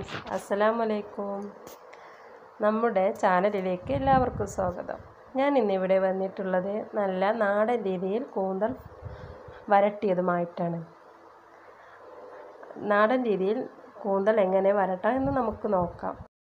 അസ്സലാമലൈക്കും നമ്മുടെ ചാനലിലേക്ക് എല്ലാവർക്കും സ്വാഗതം ഞാൻ ഇന്നിവിടെ വന്നിട്ടുള്ളത് നല്ല നാടൻ രീതിയിൽ കൂന്തൽ വരട്ടിയതുമായിട്ടാണ് നാടൻ രീതിയിൽ കൂന്തൽ എങ്ങനെ വരട്ടാം എന്ന് നമുക്ക് നോക്കാം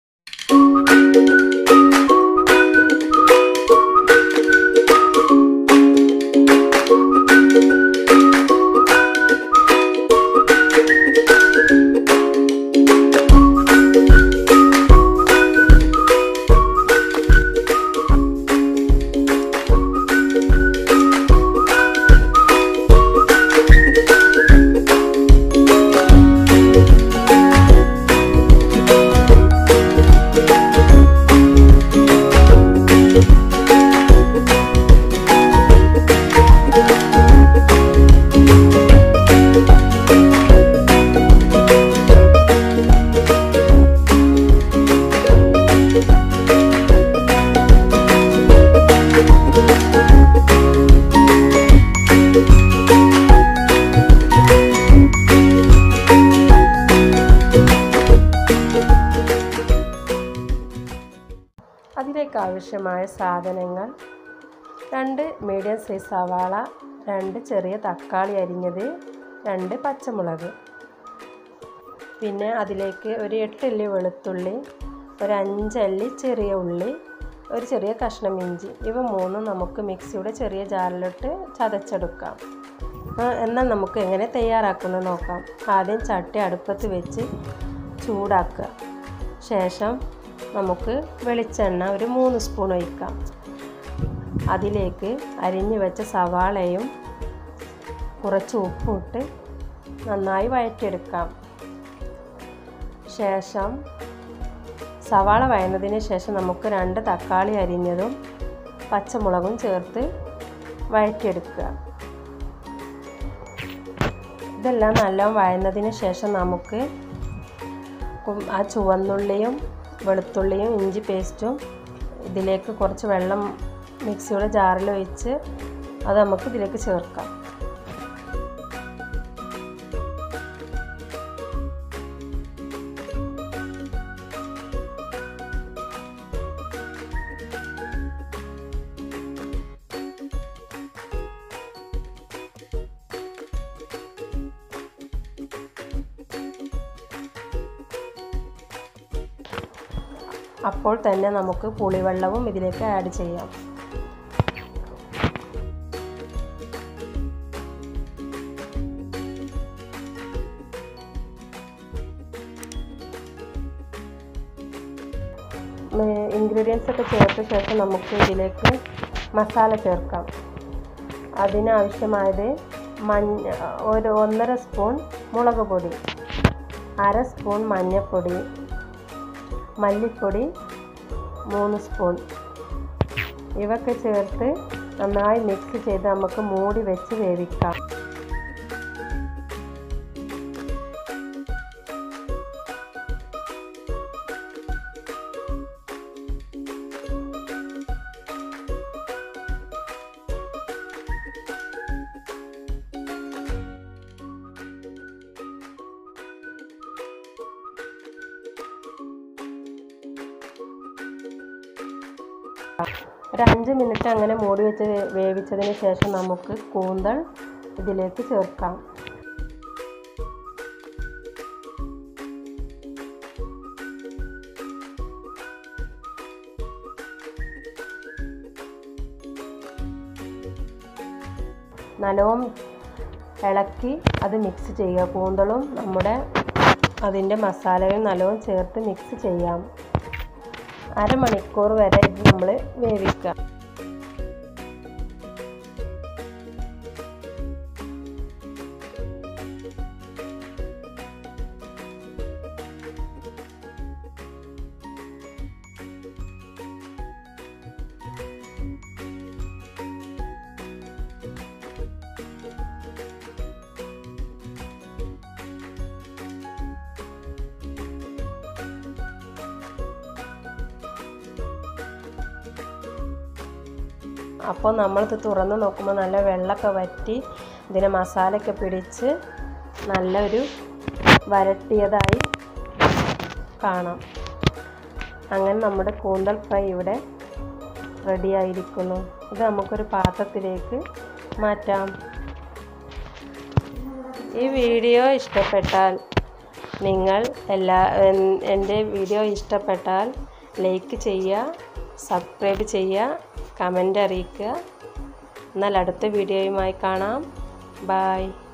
അതിലേക്ക് ആവശ്യമായ സാധനങ്ങൾ രണ്ട് മീഡിയം സൈസ് സവാള രണ്ട് ചെറിയ തക്കാളി അരിഞ്ഞത് രണ്ട് പച്ചമുളക് പിന്നെ അതിലേക്ക് ഒരു എട്ടല്ലി വെളുത്തുള്ളി ഒരു അഞ്ചല്ലി ചെറിയ ഉള്ളി ഒരു ചെറിയ കഷ്ണം ഇഞ്ചി ഇവ മൂന്നും നമുക്ക് മിക്സിയുടെ ചെറിയ ജാറിലിട്ട് ചതച്ചെടുക്കാം എന്നാൽ നമുക്ക് എങ്ങനെ തയ്യാറാക്കുന്നത് നോക്കാം ആദ്യം ചട്ടി അടുപ്പത്ത് വെച്ച് ചൂടാക്കുക ശേഷം നമുക്ക് വെളിച്ചെണ്ണ ഒരു മൂന്ന് സ്പൂൺ ഒഴിക്കാം അതിലേക്ക് അരിഞ്ഞു വെച്ച സവാളയും കുറച്ച് ഉപ്പിട്ട് നന്നായി വഴറ്റിയെടുക്കാം ശേഷം സവാള വഴന്നതിന് ശേഷം നമുക്ക് രണ്ട് തക്കാളി അരിഞ്ഞതും പച്ചമുളകും ചേർത്ത് വഴറ്റിയെടുക്കുക ഇതെല്ലാം നല്ല വഴന്നതിന് ശേഷം നമുക്ക് ആ ചുവന്നുള്ളിയും വെളുത്തുള്ളിയും ഇഞ്ചി പേസ്റ്റും ഇതിലേക്ക് കുറച്ച് വെള്ളം മിക്സിയുടെ ജാറിൽ ഒഴിച്ച് അത് നമുക്ക് ഇതിലേക്ക് ചേർക്കാം അപ്പോൾ തന്നെ നമുക്ക് പുളിവെള്ളവും ഇതിലേക്ക് ആഡ് ചെയ്യാം ഇൻഗ്രീഡിയൻസ് ഒക്കെ ചേർത്ത ശേഷം നമുക്ക് ഇതിലേക്ക് മസാല ചേർക്കാം അതിനാവശ്യമായത് മഞ്ഞ ഒരു ഒന്നര സ്പൂൺ മുളക് പൊടി അര സ്പൂൺ മഞ്ഞൾപ്പൊടി മല്ലിപ്പൊടി മൂന്ന് സ്പൂൺ ഇവയൊക്കെ ചേർത്ത് നന്നായി മിക്സ് ചെയ്ത് നമുക്ക് മൂടി വെച്ച് വേവിക്കാം ഒരു അഞ്ച് മിനിറ്റ് അങ്ങനെ മൂടി വെച്ച് വേവിച്ചതിന് ശേഷം നമുക്ക് കൂന്തൽ ഇതിലേക്ക് ചേർക്കാം നല്ലോണം ഇളക്കി അത് മിക്സ് ചെയ്യുക കൂന്തളും നമ്മുടെ അതിൻ്റെ മസാലയും നല്ലോണം ചേർത്ത് മിക്സ് ചെയ്യാം അരമണിക്കൂർ വരെ ഇത് നമ്മൾ വേവിക്കുക അപ്പോൾ നമ്മളിത് തുറന്ന് നോക്കുമ്പോൾ നല്ല വെള്ളമൊക്കെ വറ്റി ഇതിന് മസാലയൊക്കെ പിടിച്ച് നല്ലൊരു വരട്ടിയതായി കാണാം അങ്ങനെ നമ്മുടെ കൂന്തൽ ഫ്രൈ ഇവിടെ റെഡി ആയിരിക്കുന്നു ഇത് നമുക്കൊരു പാത്രത്തിലേക്ക് മാറ്റാം ഈ വീഡിയോ ഇഷ്ടപ്പെട്ടാൽ നിങ്ങൾ എല്ലാ എൻ്റെ വീഡിയോ ഇഷ്ടപ്പെട്ടാൽ ലൈക്ക് ചെയ്യുക സബ്സ്ക്രൈബ് ചെയ്യുക കമൻ്റ് അറിയിക്കുക എന്നാൽ അടുത്ത വീഡിയോയുമായി കാണാം ബായ്